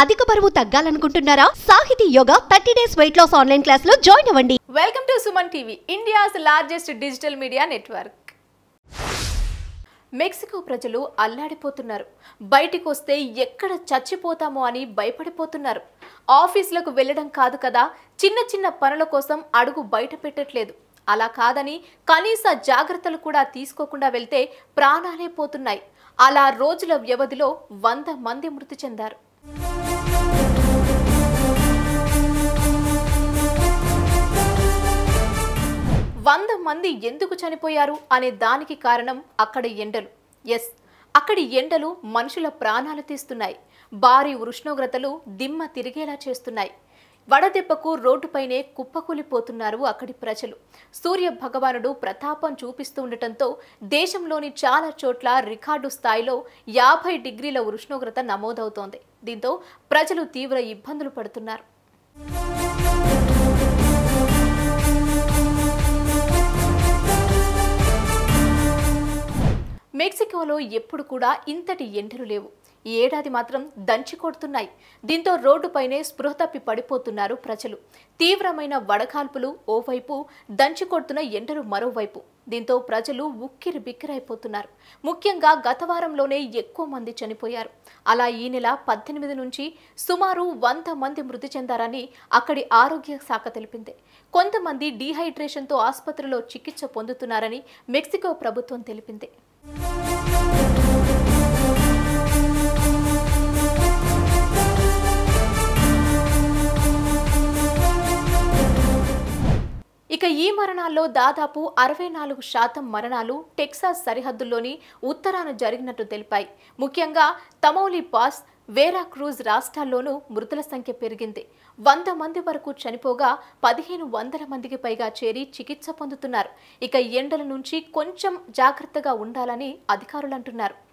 అధిక బరువు తగ్గాలనుకుంటున్నారా Sahithi yoga thirty days weight loss online class లో జాయిన్ అవ్వండి welcome to Suman TV India's largest digital media network Mexico ప్రజలు అల్లాడిపోతున్నారు బయటికి వస్తే ఎక్కడ చచ్చిపోతామో అని భయపడిపోతున్నారు ఆఫీసులకు వెళ్ళడం కాదు కదా చిన్న చిన్న పనుల కోసం అడుగు బయట పెట్టట్లేదు అలా కాదని కనీస జాగ్రత్తలు కూడా తీసుకోకుండా వెళ్తే ప్రాణాలే పోతున్నాయి అలా రోజుల వ్యవధిలో వంద మంది మృతి చెందారు వంద మంది ఎందుకు చనిపోయారు అనే దానికి కారణం అక్కడి ఎండలు ఎస్ అక్కడి ఎండలు మనుషుల ప్రాణాలు తీస్తున్నాయి భారీ ఉష్ణోగ్రతలు దిమ్మ తిరిగేలా చేస్తున్నాయి వడదెబ్బకు రోడ్డుపైనే కుప్పకూలిపోతున్నారు అక్కడి ప్రజలు సూర్య భగవానుడు ప్రతాపం చూపిస్తూ ఉండటంతో దేశంలోని చాలా చోట్ల రికార్డు స్థాయిలో యాభై డిగ్రీల ఉష్ణోగ్రత నమోదవుతోంది దీంతో ప్రజలు తీవ్ర ఇబ్బందులు పడుతున్నారు మెక్సికోలో ఎప్పుడు కూడా ఇంతటి ఎండలు లేవు ఈ ఏడాది మాత్రం దంచి కొడుతున్నాయి దీంతో రోడ్డుపైనే స్పృహ తప్పి పడిపోతున్నారు ప్రజలు తీవ్రమైన వడగాల్పులు ఓవైపు దంచి కొడుతున్న ఎండలు మరోవైపు దీంతో ప్రజలు ఉక్కిరి బిక్కిరైపోతున్నారు ముఖ్యంగా గత వారంలోనే ఎక్కువ మంది చనిపోయారు అలా ఈ నెల పద్దెనిమిది నుంచి సుమారు వంద మంది మృతి చెందారని అక్కడి ఆరోగ్య శాఖ తెలిపింది కొంతమంది డీహైడ్రేషన్తో ఆసుపత్రిలో చికిత్స పొందుతున్నారని మెక్సికో ప్రభుత్వం తెలిపింది ఇక ఈ మరణాల్లో దాదాపు అరవై నాలుగు శాతం మరణాలు టెక్సాస్ సరిహద్దుల్లోని ఉత్తరాన జరిగినట్టు తెలిపాయి ముఖ్యంగా తమౌలి పాస్ వేరా క్రూజ్ రాష్ట్రాల్లోనూ మృతుల సంఖ్య పెరిగింది వంద మంది వరకు చనిపోగా పదిహేను వందల మందికి పైగా చేరి చికిత్స పొందుతున్నారు ఇక ఎండల నుంచి కొంచెం జాగ్రత్తగా ఉండాలని అధికారులు అంటున్నారు